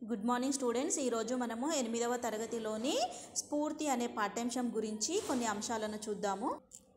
good morning students ఈరోజు మనము ఎనిమిదవ తరగతిలోని స్ఫూర్తి అనే పాఠ్యాంశం గురించి కొన్ని అంశాలను చూద్దాము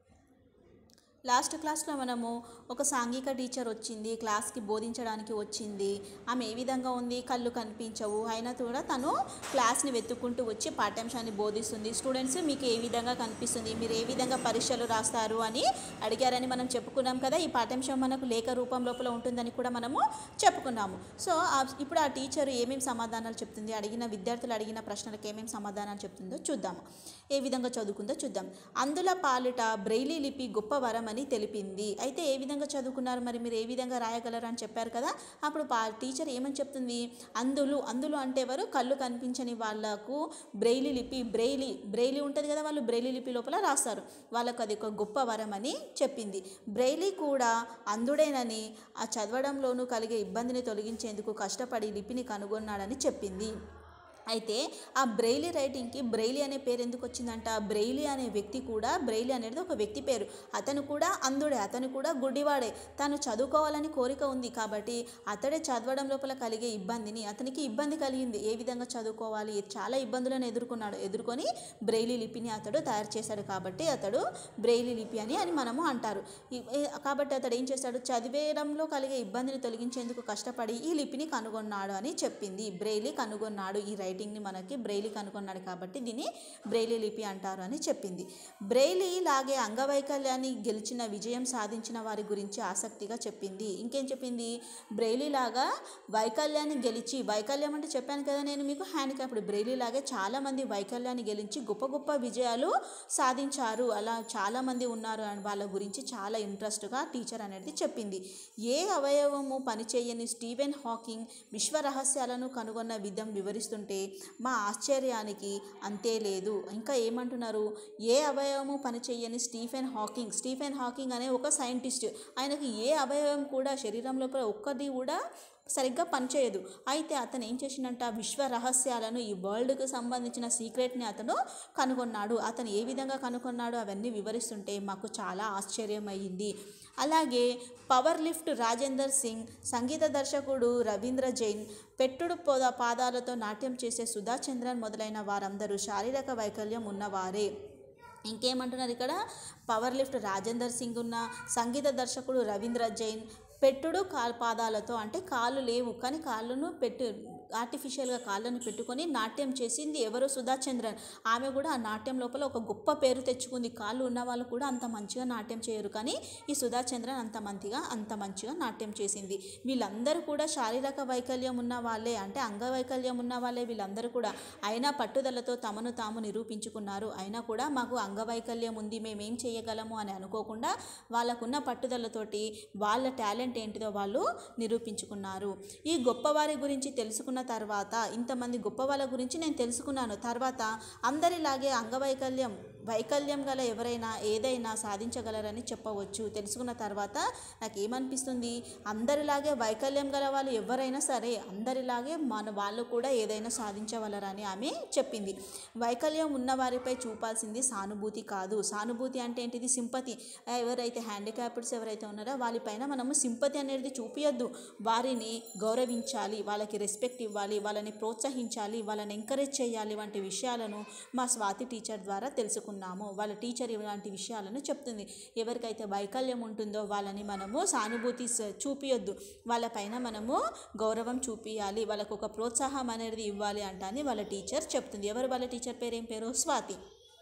లాస్ట్ క్లాస్లో మనము ఒక సాంఘిక టీచర్ వచ్చింది క్లాస్కి బోధించడానికి వచ్చింది ఆమె ఏ విధంగా ఉంది కళ్ళు కనిపించవు అయినా కూడా తను క్లాస్ని వెతుక్కుంటూ వచ్చి పాఠ్యాంశాన్ని బోధిస్తుంది స్టూడెంట్స్ మీకు ఏ విధంగా కనిపిస్తుంది మీరు ఏ విధంగా పరీక్షలు రాస్తారు అని అడిగారని మనం చెప్పుకున్నాం కదా ఈ పాఠ్యాంశం మనకు లేఖ రూపం లోపల ఉంటుందని కూడా మనము చెప్పుకున్నాము సో ఆ- ఇప్పుడు ఆ టీచర్ ఏమేమి సమాధానాలు చెప్తుంది అడిగిన విద్యార్థులు అడిగిన ప్రశ్నలకు ఏమేమి సమాధానాలు చెప్తుందో చూద్దాము ఏ విధంగా చదువుకుందో చూద్దాం అందుల పాలిట బ్రెయిలీ లిపి గొప్ప వరం అని తెలిపింది అయితే ఏ విధంగా చదువుకున్నారు మరి మీరు ఏ విధంగా రాయగలరు అని చెప్పారు కదా అప్పుడు పా టీచర్ ఏమని చెప్తుంది అందులు అందులు అంటే ఎవరు కళ్ళు కనిపించని వాళ్ళకు బ్రెయిలీ లిపి బ్రెయిలీ బ్రెయిలీ ఉంటుంది కదా వాళ్ళు బ్రెయిలీ లిపి లోపల రాస్తారు వాళ్ళకు అది ఒక గొప్ప వరం అని చెప్పింది బ్రెయిలీ కూడా అందుడేనని ఆ చదవడంలోనూ కలిగే ఇబ్బందిని తొలగించేందుకు కష్టపడి లిపిని కనుగొన్నాడని చెప్పింది అయితే ఆ బ్రెయిలీ రైటింగ్కి బ్రెయిలీ అనే పేరు ఎందుకు వచ్చిందంట బ్రెయిలీ అనే వ్యక్తి కూడా బ్రెయిలీ అనేది ఒక వ్యక్తి పేరు అతను కూడా అందుడే అతను కూడా గుడ్డివాడే తను చదువుకోవాలని కోరిక ఉంది కాబట్టి అతడే చదవడం లోపల కలిగే ఇబ్బందిని అతనికి ఇబ్బంది కలిగింది ఏ విధంగా చదువుకోవాలి చాలా ఇబ్బందులను ఎదుర్కొన్నాడు ఎదుర్కొని బ్రెయిలీ లిపిని అతడు తయారు చేశాడు కాబట్టి అతడు బ్రెయిలీ లిపి అని అని మనము అంటారు ఈ- ఏ- కాబట్టి అతడు ఏం చేశాడు చదివేయడంలో కలిగే ఇబ్బందిని తొలగించేందుకు కష్టపడి ఈ లిపిని కనుగొన్నాడు అని చెప్పింది బ్రెయిలీ కనుగొన్నాడు ఈ రైటింగ్ని మనకి బ్రెయిలీ కనుగొన్నాడు కాబట్టి దీన్ని బ్రెయిలీ లిపి అంటారు అని చెప్పింది బ్రెయిలీ లాగే అంగవైకల్యాన్ని గెలిచిన విజయం సాధించిన వారి గురించి ఆసక్తిగా చెప్పింది ఇంకేం చెప్పింది బ్రెయిలీ లాగా వైకల్యాన్ని గెలిచి వైకల్యం అంటే చెప్పాను కదా నేను మీకు హ్యాండిక్యాప్డ్ బ్రెయిలీ లాగే చాలామంది వైకల్యాన్ని గెలిచి గొప్ప గొప్ప విజయాలు సాధించారు అలా చాలామంది ఉన్నారు అని వాళ్ళ గురించి చాలా ఇంట్రెస్ట్గా టీచర్ అనేది చెప్పింది ఏ అవయవము పనిచేయని స్టీవెన్ హాకింగ్ విశ్వ రహస్యాలను కనుగొన్న విధం వివరిస్తుంటే మా ఆశ్చర్యానికి అంతే లేదు ఇంకా ఏమంటున్నారు ఏ అవయవము పనిచేయని స్టీఫెన్ హాకింగ్ స్టీఫెన్ హాకింగ్ అనే ఒక సైంటిస్ట్ ఆయనకు ఏ అవయవం కూడా శరీరం లోపల ఒక్కటి కూడా సరిగ్గా పనిచేయదు అయితే అతను ఏం చేసిండంట విశ్వ రహస్యాలను ఈ వరల్డ్కి సంబంధించిన సీక్రెట్ని అతను కనుగొన్నాడు అతను ఏ విధంగా కనుగొన్నాడు అవన్నీ వివరిస్తుంటే మాకు చాలా ఆశ్చర్యం అయ్యింది అలాగే పవర్ లిఫ్ట్ రాజేందర్ సింగ్ సంగీత దర్శకుడు రవీంద్ర జైన్ పెట్టుడు పొద పాదాలతో నాట్యం చేసే సుధా చంద్రన్ మొదలైన వారందరూ శారీరక వైకల్యం ఉన్నవారే ఇంకేమంటున్నారు ఇక్కడ పవర్ లిఫ్ట్ రాజేందర్ సింగ్ ఉన్న సంగీత దర్శకుడు రవీంద్ర జైన్ పెట్టుడు కాలు పాదాలతో అంటే కాళ్ళు లేవు కానీ కాళ్ళను పెట్టు ఆర్టిఫిషియల్గా కాళ్ళను పెట్టుకొని నాట్యం చేసింది ఎవరు సుధా చంద్రన్ ఆమె కూడా ఆ నాట్యం లోపల ఒక గొప్ప పేరు తెచ్చుకుంది కాళ్ళు ఉన్న వాళ్ళు కూడా అంత మంచిగా నాట్యం చేయరు కానీ ఈ సుధా చంద్రన్ అంత మంచిగా అంత మంచిగా నాట్యం చేసింది వీళ్ళందరూ కూడా శారీరక వైకల్యం ఉన్న వాళ్ళే అంటే అంగవైకల్యం ఉన్న వాళ్ళే వీళ్ళందరూ కూడా అయినా పట్టుదలతో తమను తాము నిరూపించుకున్నారు అయినా కూడా మాకు అంగవైకల్యం ఉంది మేమేం చేయగలము అని అనుకోకుండా వాళ్ళకున్న పట్టుదలతోటి వాళ్ళ టాలెంట్ ఏంటిదో వాళ్ళు నిరూపించుకున్నారు ఈ గొప్పవారి గురించి తెలుసుకున్న తర్వాత ఇంతమంది గొప్ప వాళ్ళ గురించి నేను తెలుసుకున్నాను తర్వాత అందరిలాగే అంగవైకల్యం వైకల్యం గల ఎవరైనా ఏదైనా సాధించగలరని చెప్పవచ్చు తెలుసుకున్న తర్వాత నాకు ఏమనిపిస్తుంది అందరిలాగే వైకల్యం గల వాళ్ళు ఎవరైనా సరే అందరిలాగే మన వాళ్ళు కూడా ఏదైనా సాధించగలరని ఆమె చెప్పింది వైకల్యం ఉన్న వారిపై చూపాల్సింది సానుభూతి కాదు సానుభూతి అంటే ఏంటిది సింపతి ఎవరైతే హ్యాండిక్యాప్డ్స్ ఎవరైతే ఉన్నారో వాళ్ళపైన మనము సింపతి అనేది చూపించద్దు వారిని గౌరవించాలి వాళ్ళకి రెస్పెక్ట్ ఇవ్వాలి వాళ్ళని ప్రోత్సహించాలి వాళ్ళని ఎంకరేజ్ చేయాలి వంటి విషయాలను మా స్వాతి టీచర్ ద్వారా తెలుసుకున్నాము వాళ్ళ టీచర్ ఇలాంటి విషయాలను చెప్తుంది ఎవరికైతే వైకల్యం ఉంటుందో వాళ్ళని మనము సానుభూతి స- చూపియొద్దు వాళ్ళపైన మనము గౌరవం చూపియాలి వాళ్ళకు ఒక ప్రోత్సాహం అనేది ఇవ్వాలి అంటని వాళ్ళ టీచర్ చెప్తుంది ఎవరు వాళ్ళ టీచర్ పేరు ఏం పేరు స్వాతి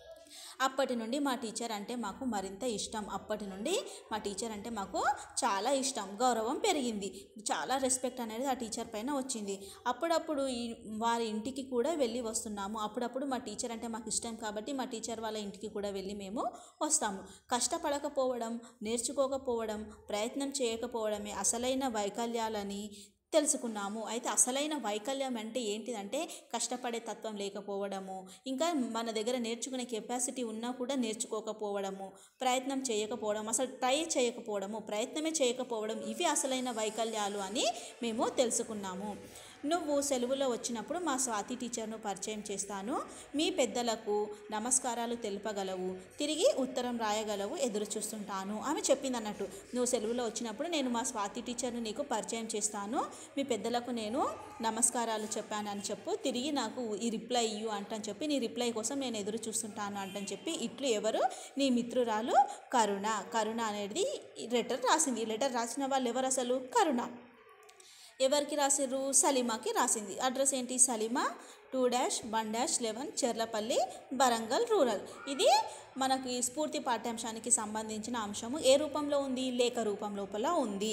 అప్పటి నుండి మా టీచర్ అంటే మాకు మరింత ఇష్టం అప్పటి నుండి మా టీచర్ అంటే మాకు చాలా ఇష్టం గౌరవం పెరిగింది చాలా రెస్పెక్ట్ అనేది ఆ టీచర్ పైన వచ్చింది అప్పుడప్పుడు ఈ వారి ఇంటికి కూడా వెళ్ళి వస్తున్నాము అప్పుడప్పుడు మా టీచర్ అంటే మాకు ఇష్టం కాబట్టి మా టీచర్ వాళ్ళ ఇంటికి కూడా వెళ్ళి మేము వస్తాము కష్టపడకపోవడం నేర్చుకోకపోవడం ప్రయత్నం చేయకపోవడమే అసలైన వైకల్యాలని తెలుసుకున్నాము అయితే అసలైన వైకల్యం అంటే ఏంటిదంటే కష్టపడే తత్వం లేకపోవడము ఇంకా మన దగ్గర నేర్చుకునే కెపాసిటీ ఉన్నా కూడా నేర్చుకోకపోవడము ప్రయత్నం చేయకపోవడం అసలు ట్రై చేయకపోవడము ప్రయత్నమే చేయకపోవడం ఇవి అసలైన వైకల్యాలు అని మేము తెలుసుకున్నాము నువ్వు సెలవులో వచ్చినప్పుడు మా స్వాతి టీచర్ను పరిచయం చేస్తాను మీ పెద్దలకు నమస్కారాలు తెలుపగలవు తిరిగి ఉత్తరం రాయగలవు ఎదురు చూస్తుంటాను ఆమె చెప్పింది అన్నట్టు నువ్వు సెలవులో వచ్చినప్పుడు నేను మా స్వాతి టీచర్ను నీకు పరిచయం చేస్తాను మీ పెద్దలకు నేను నమస్కారాలు చెప్పాను అని చెప్పు తిరిగి నాకు ఈ రిప్లై ఇయ్యు అంటని చెప్పి నీ రిప్లై కోసం నేను ఎదురు చూస్తుంటాను అంటని చెప్పి ఇట్లు ఎవరు నీ మిత్రురాలు కరుణ కరుణ అనేది లెటర్ రాసింది ఈ లెటర్ రాసిన వాళ్ళు ఎవరు అసలు కరుణ ఎవరికి రాసిర్రు సలీమాకి రాసింది అడ్రస్ ఏంటి Salima two dash one dash eleven Cherlapalli Warangal rural ఇది మనకి స్ఫూర్తి పాఠ్యాంశానికి సంబంధించిన అంశము ఏ రూపంలో ఉంది లేఖ రూపం లోపల ఉంది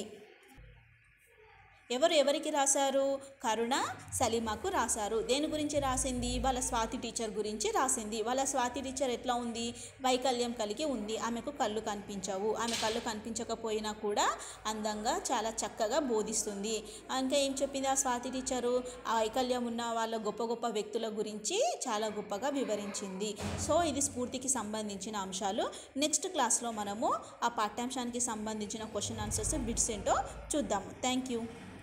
ఎవరు ఎవరికి రాశారు కరుణ సలీమాకు రాశారు దేని గురించి రాసింది వాళ్ళ స్వాతి టీచర్ గురించి రాసింది వాళ్ళ స్వాతి టీచర్ ఎట్లా ఉంది వైకల్యం కలిగి ఉంది ఆమెకు కళ్ళు కనిపించవు ఆమె కళ్ళు కనిపించకపోయినా కూడా అందంగా చాలా చక్కగా బోధిస్తుంది ఇంకా ఏం చెప్పింది ఆ స్వాతి టీచరు ఆ వైకల్యం ఉన్న వాళ్ళ గొప్ప గొప్ప వ్యక్తుల గురించి చాలా గొప్పగా వివరించింది సో ఇది స్ఫూర్తికి సంబంధించిన అంశాలు నెక్స్ట్ క్లాస్లో మనము ఆ పాఠ్యాంశానికి సంబంధించిన క్వశ్చన్ ఆన్సర్స్ బిట్స్ ఏంటో చూద్దాము థ్యాంక్ యూ